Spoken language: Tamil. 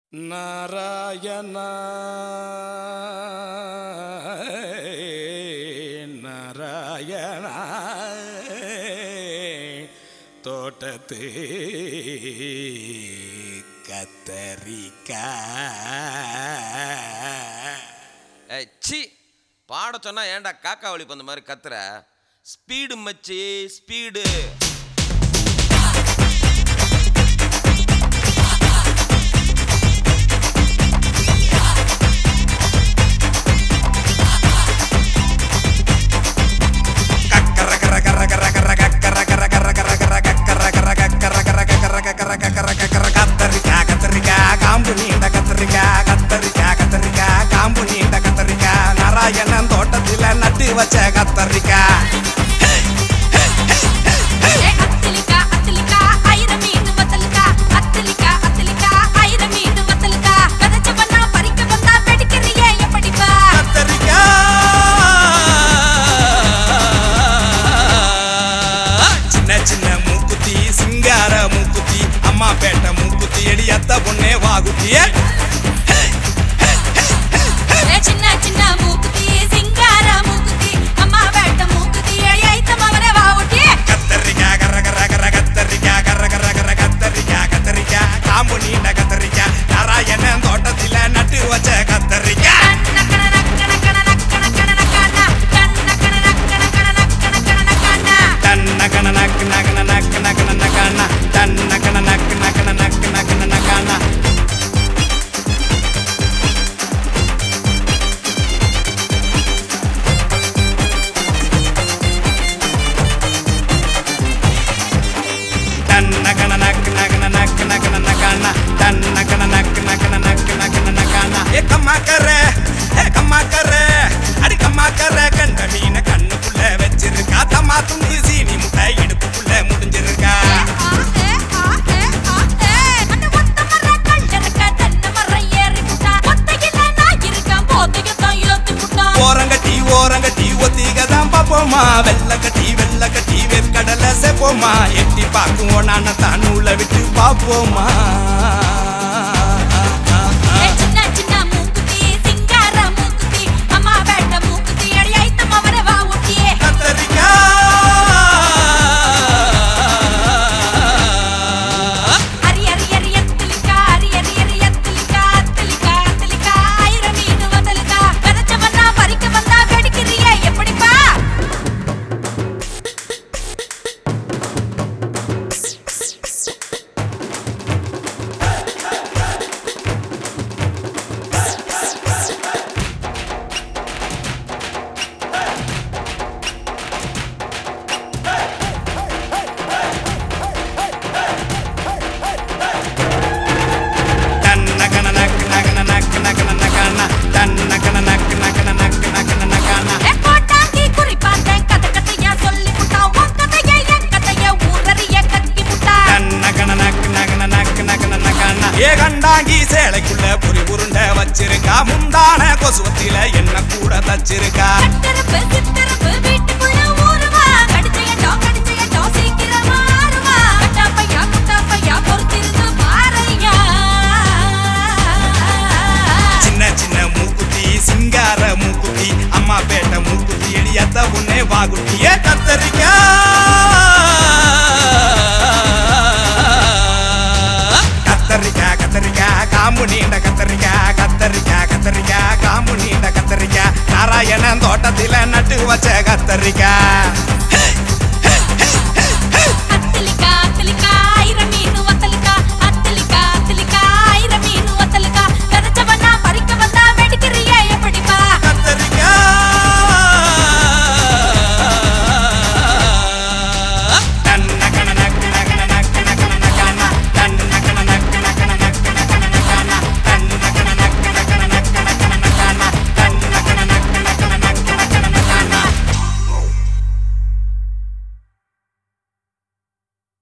நாராயண நாராயண தோட்டத்து கத்தரிக்கா ஏய் சி பாட சொன்னா ஏன்டா காக்கா வழி பந்த மாதிரி கத்துற ஸ்பீடு மச்சி ஸ்பீடு கத்தரிக்கா கத்தரிக்கா காம்பு நீண்ட கத்தரிக்கா கத்தரிக்கா கத்தரிக்கா காம்பு நீண்ட கத்தரிக்கா நாராயணன் தோட்டத்தில நட்டு வச்ச கத்தரிக்கா ஏ அத்திலிக்கா அத்திலிக்கா ஐர மீன் வத்தலுக்கா அத்திலிக்கா அத்திலிக்கா ஐர மீன் வத்தலுக்கா கதச்ச பண்ணா பறிக்க வந்தா வெடிக்கிறியே எப்படிப்பா கத்தரிக்கா சின்ன சின்ன மூக்குத்தி சிங்கார மூக்குத்தி அம்மா பேட்ட மூக்குத்தி எடி அத்த பொண்ணே வாகுத்தியே ஏ சின்ன சின்ன மூக்குத்தி சிங்கார மூக்குத்தி அம்மா வேட்ட மூக்குத்தி ஐத்த மவனே வா ஒட்டி கத்தரிக்கா கர கர கர கத்தரிக்கா கர கர கர கத்தரிக்கா கத்தரிக்கா காம்பு நீண்ட கத்தரிக்கா நாராயணன் தோட்டத்தில நட்டு வச்ச கத்தரிக்கா நக்கன நக்கன கன நக்கன கன நக்கன நக்கன நக்கன கன நக்கன கன நக்கன தன்ன கண நக்கு நகன நக்கு நகன நக்கான தன்ன கண நக்கு நகன நக்கு நகன நக்கான தன்ன கண நக்கு நகன நக்கு நகன நக்கான தன்ன கண நக்கு நகன நக்கு நகன நக்கான ஏ கம்மா கர ஏ கம்மா கர அடி கம்மா கர கண்ட மீன கண்ணுக்குள்ள வச்சிருக்கா தம்மா துண்டி சீனி முட்டை இடுப்புக்குள்ள முடிஞ்சிருக்கா ஏ ஆ ஏ ஆ ஏ அந்த ஒத்த மர கல்லறக்க தன்ன மர ஏறி புட்டா ஒத்தையில நான் இருக்கேன் போதைய தான் ஏத்தி புட்டா ஓரங்கட்டி ஓரங்கட்டி ஒத்திக தான் பாப்போமா வெள்ள கட்டி வெள்ள கட்டி வெற்கடலை செப்போமா எட்டி பார்க்குவோம் நான தான் நூலை விட்டு பார்ப்போமா ஏ சின்ன சின்ன மூக்குத்தி சிங்கார மூக்குத்தி அம்மா வேட்ட மூக்குத்தி அடி ஐத்த மவனே வா ஒட்டியே கத்தரிக்கா அரி அரி அரி அத்திலிக்கா அரி அரி அரி அத்திலிக்கா அத்திலிக்கா அத்திலிக்கா ஐர மீன் வதலுக்கா கதச்ச வந்தா பறிக்க வந்தா வெடிக்கிறியே எப்படிப்பா தன்ன கண நக்கு நகன நக்கு நகன நக்கான தன்ன கண நக்கு நகன நக்கு நகன நக்கான ஏ கோட்டாங்கி குறிப்பாந்தேன் கதை கதையா சொல்லி புட்டா உன் கதைய என் கதைய ஊரறிய கத்தி புட்டா தன்ன கண நக்கு நகன நக்கு நகன நக்கான ஏ கண்டாங்கி சேலைக்குள்ள பொறி உருண்டை வச்சிருக்கா முந்தான கொசுவத்தில என்ன கூட தச்சிருக்கா கட்டரப்பு சித்தரப்பு வீட்டுக்குள்ள ஊருவா கடிச்சையட்டோ கடிச்சையட்டோ சீக்கிரமா ஆறுவா கட்டாப்பையா குட்டாப்பையா பொறுத்திருந்து பாறையா சின்ன சின்ன மூக்குத்தி சிங்கார மூக்குத்தி அம்மா பேட்ட மூக்குத்தி எடியாத்த உன்னே வாகுட்டியே கத்தரிக்கா கத்தரிக்கா கத்தரிக்கா காம்பு நீண்ட கத்தரிக்கா கத்தரிக்கா கத்தரிக்கா காம்பு நீண்ட கத்தரிக்கா நாராயணன் தோட்டத்தில நட்டு வச்ச கத்தரிக்கா